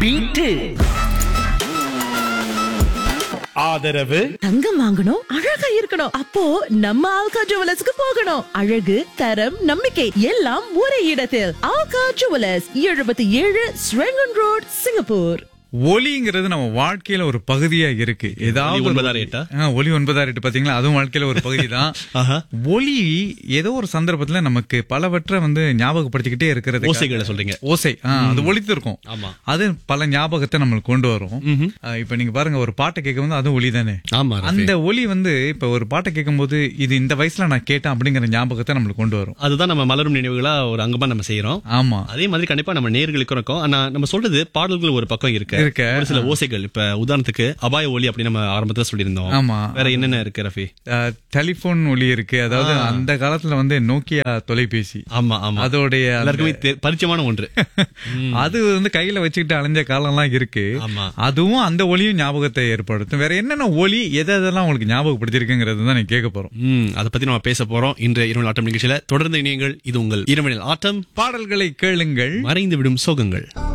Beat ஆதரவு தங்கம் வாங்கணும் அழகா இருக்கணும் அப்போ நம்ம ஆல்கா ஜுவலர்ஸ்க்கு போகணும் அழகு தரம் நம்பிக்கை எல்லாம் ஒரே இடத்தில் ஆல்கா ஜுவலர்ஸ் எழுபத்தி ஏழு ஸ்ரெங்கன் ரோட் சிங்கப்பூர் ஒலிங்கிறது நம்ம வாழ்க்கையில ஒரு பகுதியா இருக்கு ஏதாவது ஒரு- ஒன்பதாறு எட்டா? ஆ, ஒலி ஒன்பதாறு எட்டு பாத்தீங்களா அதுவும் வாழ்க்கையில ஒரு பகுதி தான் ஆஹா. ஒலி ஏதோ ஒரு சந்தர்ப்பத்துல நமக்கு பலவற்றை வந்து ஞாபகப்படுத்திக்கிட்டே இருக்கிறது ஓசைகளை சொல்றீங்க. ஓசை ஆ, அது ஒலித்து இருக்கும் ஆமா. அது பல ஞாபகத்தை நம்மளுக்கு கொண்டு வரும் ஆ, இப்ப நீங்க பாருங்க ஒரு பாட்டை கேட்கும் அதுவும் ஒலி தானே ஆமா ரஃபி. அந்த ஒலி வந்து இப்ப ஒரு பாட்டை கேட்கும்போது இது இந்த வயசுல நான் கேட்டேன் அப்படிங்கிற ஞாபகத்தை நம்மளுக்கு கொண்டு வரும் அதுதான் நம்ம மலரும் நினைவுகளா ஒரு அங்கமா நம்ம செய்யறோம் ஆமா அதே மாதிரி கண்டிப்பா நம்ம நேர்களுக்கும் இருக்கும் ஆனா நம்ம சொல்றது பாடல்கள் ஒரு பக்கம் இருக்கு இருக்கு. ஒரு சில ஓசைகள் இப்ப உதாரணத்துக்கு அபாய ஒலி அப்படி நம்ம ஆரம்பத்துல சொல்லியிருந்தோம் ஆமா. வேற என்னென்ன இருக்கு ரஃபி டெலிபோன் ஒலி இருக்கு அதாவது அந்த காலத்துல வந்து நோக்கியா தொலைபேசி ஆமா ஆமா அதோடைய அந்த- எல்லாருக்குமே தெ- பரிச்சயமான ஒன்று அது வந்து கையில வச்சுக்கிட்டு அலைஞ்ச காலம்லாம் இருக்கு ஆமா. அதுவும் அந்த ஒலியும் ஞாபகத்தை ஏற்படுத்தும் வேற என்னென்ன ஒலி எதை எதெல்லாம் உங்களுக்கு ஞாபகப்படுத்திருக்குங்கிறது தான் நீ கேட்க போறோம் ம் அதை பத்தி நம்ம பேச போறோம் இன்றைய இரவு ஆட்டம் நிகழ்ச்சியில தொடர்ந்து இணையங்கள் இது உங்கள் இரவனில் ஆட்டம் பாடல்களை கேளுங்கள் மறைந்து விடும் சோகங்கள்